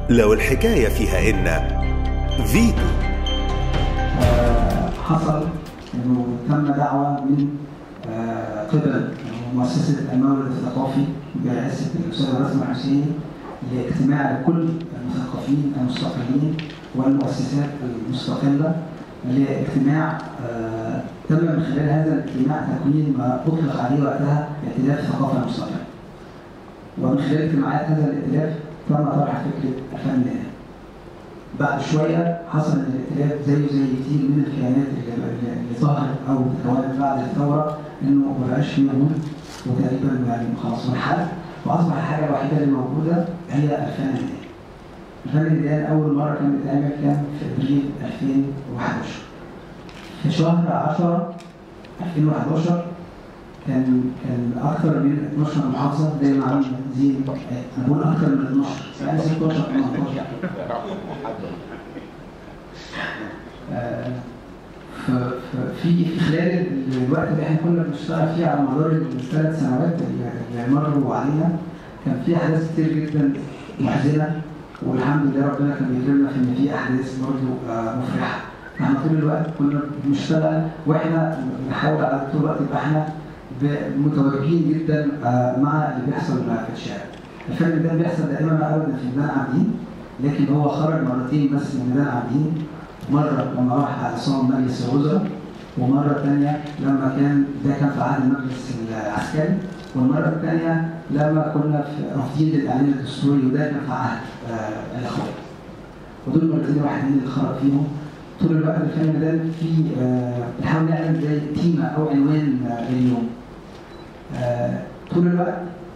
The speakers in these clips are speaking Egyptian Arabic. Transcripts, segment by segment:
لو الحكاية فيها إن فيتو آه، حصل انه تم دعوه من آه، قبل مؤسسه المولد الثقافي برئاسه الاستاذ رسمي حسين لاجتماع لكل المثقفين المستقلين والمؤسسات المستقله لاجتماع آه، تم من خلال هذا الاجتماع تكوين ما اطلق عليه وقتها ائتلاف الثقافه المستقله. ومن خلال اجتماعات هذا الائتلاف تم طرح فكره الفن الآن. بعد شويه حصل ان الائتلاف زيه زي كتير من الكيانات اللي, اللي ظهرت او تكونت بعد الثوره انه ما بقاش فيه وجود وتقريبا يعني خلاص انحل واصبح الحاجه الوحيده اللي موجوده هي الفن الآن. الفن الآن اول مره كان بيتعمل كان في ابريل 2011 في شهر 10 2011 كان كان اكثر من 12 محافظه زي ما عملنا زي انا بقول اكثر من 12 يعني 16 18 آه، ف- ف- في في خلال الوقت اللي احنا كنا بنشتغل فيه على مدار الثلاث سنوات اللي اللي مروا علينا كان في احداث كتير جدا محزنه والحمد لله ربنا كان بيكرمنا في ان في احداث برضه آه، مفرحه احنا طول الوقت كنا بنشتغل واحنا بنحاول على طول الوقت يبقى احنا ب- متواجدين جدا آه، مع اللي بيحصل في الشارع. الفيلم ده بيحصل دائما ما ابدا في ميدان عابدين لكن هو خرج مرتين بس من ميدان عابدين مره لما راح على صوم مجلس الوزراء ومره ثانيه لما كان ده كان في عهد المجلس العسكري والمره الثانيه لما كنا في رافضين للاعلان الدستوري وده كان في عهد آه، الاخوان. ودول المرتين الوحيدين اللي خرج فيهم طول الوقت الفيلم ده في آه، بنحاول نعمل زي تيمه او عنوان آه، لليوم. آه، طول الوقت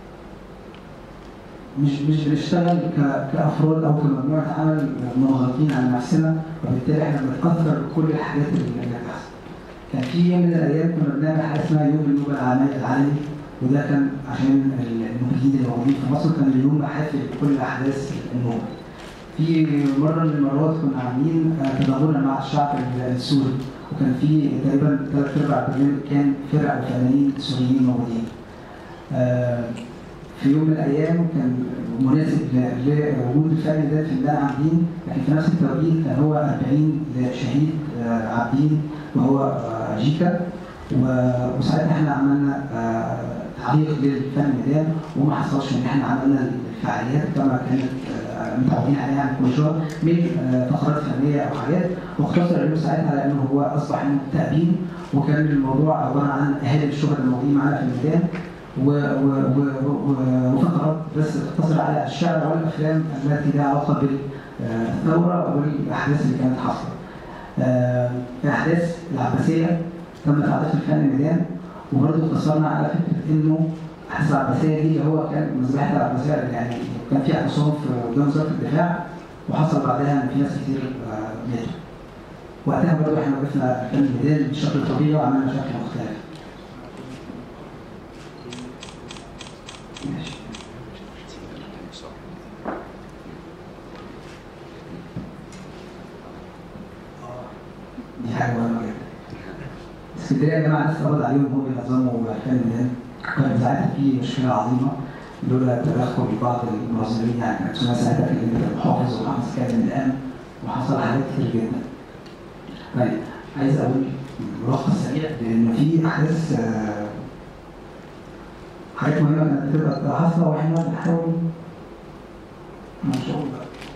مش مش بنشتغل ك- كافراد او كمجموعه عمل منغلقين على نفسنا وبالتالي احنا بنتاثر بكل الحاجات اللي اللي بتحصل. كان في يوم من الايام كنا بنعمل حاجه اسمها يوم النوبه العالمي العالمي وده كان عشان النوبيين اللي موجودين في مصر كان اليوم بحافل بكل احداث النوبه. في مره من المرات كنا عاملين آه، تضامنا مع الشعب السوري وكان في تقريبا ثلاث ارباع البرنامج كان فرق وفنانين سوريين موجودين. آه، في يوم من الايام كان مناسب ل- لوجود الفن ده في ميدان عابدين لكن في نفس التوقيت كان هو 40 لشهيد آه، عابدين وهو آه، جيكا و- وساعتها احنا عملنا آه، تعليق للفن ميدان وما حصلش ان احنا عملنا الفعاليات كما كانت آه، متعودين عليها عن كل شهر من آه، فقرات فنيه او حاجات واختصر اليوم ساعتها على انه هو اصبح انه تأبين وكان الموضوع عباره عن اهالي الشهداء الموجودين معانا في الميدان و- و- و- و- وفقرات بس تقتصر على الشعر والافلام التي لها علاقه بالثوره والاحداث اللي كانت حاصله. آه، في احداث العباسيه تم تعريف الفن الميدان وبرضه اقتصرنا على فكره انه احداث العباسيه دي اللي هو كان مذبحه العباسيه يعني كان في اعتصام في قدام وزاره الدفاع وحصل بعدها ان في ناس كتير آه، ماتوا. وقتها برضه احنا وقفنا الفن الميدان بشكل طبيعي وعملنا شكل مختلف. ماشي. دي حاجه مهمه جدا. اسكندريه يا جماعه لسه قبض عليهم هم بينظموا الفن ده كان ساعتها في مشكله عظيمه لولا تدخل بعض المنظمين يعني كانت اسمها ساعتها كلمه المحافظ ومحافظ كامل الان وحصل حاجات كتير جدا. طيب عايز اقول ملخص سريع لان في احداث آه، حاجات مهمه كانت بتبقى حاصله واحنا بنحاول ما شاء الله